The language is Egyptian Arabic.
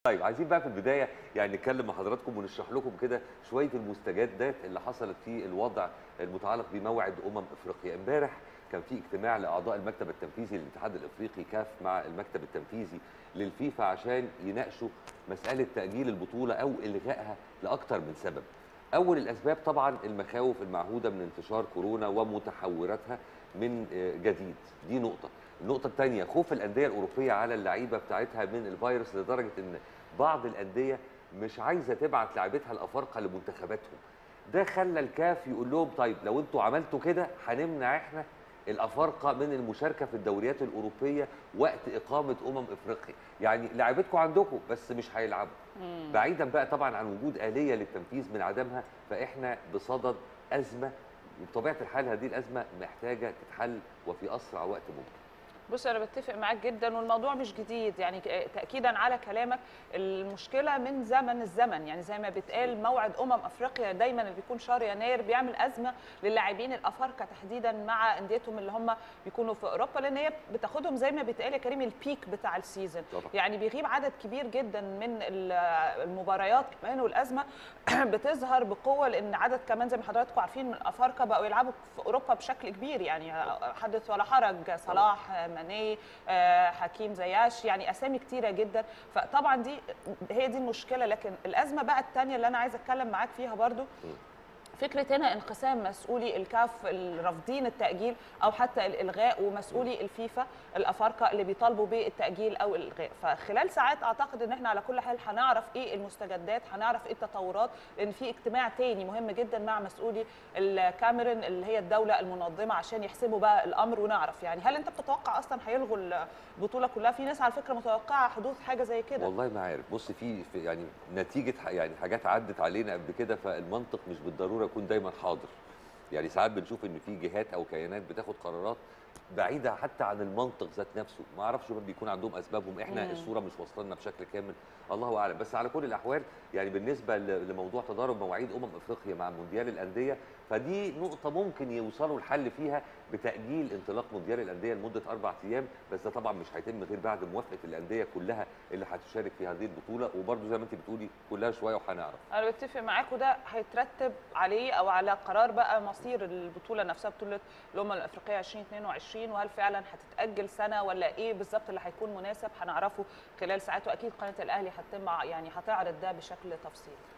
طيب عايزين بقى في البدايه يعني نتكلم مع حضراتكم ونشرح لكم كده شويه المستجدات اللي حصلت في الوضع المتعلق بموعد امم افريقيا امبارح كان في اجتماع لاعضاء المكتب التنفيذي للاتحاد الافريقي كاف مع المكتب التنفيذي للفيفا عشان يناقشوا مساله تاجيل البطوله او الغائها لاكثر من سبب اول الاسباب طبعا المخاوف المعهوده من انتشار كورونا ومتحوراتها من جديد دي نقطه النقطه الثانيه خوف الانديه الاوروبيه على اللعيبه بتاعتها من الفيروس لدرجه ان بعض الانديه مش عايزه تبعت لاعبتها الافارقه لمنتخباتهم ده خلى الكاف يقول لهم طيب لو انتوا عملتوا كده هنمنع احنا الافارقه من المشاركه في الدوريات الاوروبيه وقت اقامه امم افريقيا يعني لعيبتكم عندكم بس مش هيلعبوا بعيدا بقى طبعا عن وجود اليه للتنفيذ من عدمها فاحنا بصدد ازمه وبطبيعه الحال هذه الازمه محتاجه تتحل وفي اسرع وقت ممكن بص انا بتفق معاك جدا والموضوع مش جديد يعني تاكيدا على كلامك المشكله من زمن الزمن يعني زي ما بيتقال موعد امم افريقيا دايما اللي بيكون شهر يناير بيعمل ازمه للاعبين الافارقه تحديدا مع انديتهم اللي هم بيكونوا في اوروبا لان هي بتاخدهم زي ما بيتقال يا كريم البيك بتاع السيزون يعني بيغيب عدد كبير جدا من المباريات كمان والازمه بتظهر بقوه لان عدد كمان زي ما حضراتكم عارفين من الافارقه بقوا يلعبوا في اوروبا بشكل كبير يعني حدث ولا حرج صلاح ماني حكيم زياش يعني اسامي كتيره جدا فطبعا دي هي دي المشكله لكن الازمه بقى الثانيه اللي انا عايزه اتكلم معاك فيها برضو فكره هنا انقسام مسؤولي الكاف الرافضين التاجيل او حتى الالغاء ومسؤولي الفيفا الافارقه اللي بيطالبوا بالتاجيل او الالغاء فخلال ساعات اعتقد ان احنا على كل حال هنعرف ايه المستجدات هنعرف ايه التطورات لان في اجتماع تاني مهم جدا مع مسؤولي الكاميرون اللي هي الدوله المنظمه عشان يحسبوا بقى الامر ونعرف يعني هل انت بتتوقع اصلا هيلغوا البطوله كلها في ناس على فكره متوقعه حدوث حاجه زي كده والله ما عارف بص في, في يعني نتيجه يعني حاجات عدت علينا قبل كده فالمنطق مش بالضروره يكون دايما حاضر يعني ساعات بنشوف ان في جهات او كيانات بتاخد قرارات بعيده حتى عن المنطق ذات نفسه ما اعرفش بيكون عندهم اسبابهم احنا مم. الصوره مش واصله بشكل كامل الله اعلم بس على كل الاحوال يعني بالنسبه لموضوع تضارب مواعيد امم افريقيا مع مونديال الانديه فدي نقطه ممكن يوصلوا الحل فيها بتاجيل انطلاق مونديال الانديه لمده اربع ايام بس ده طبعا مش هيتم غير بعد موافقه الانديه كلها اللي هتشارك في هذه البطوله وبرده زي ما انت بتقولي كلها شويه وهنعرف انا بتفق معاك وده هيترتب عليه او على قرار بقى مصير البطوله نفسها بطوله الامم الافريقيه 2022 وهل فعلا هتتاجل سنه ولا ايه بالظبط اللي هيكون مناسب هنعرفه خلال ساعات واكيد قناه الاهلي هتتم يعني هتعرض ده بشكل تفصيلي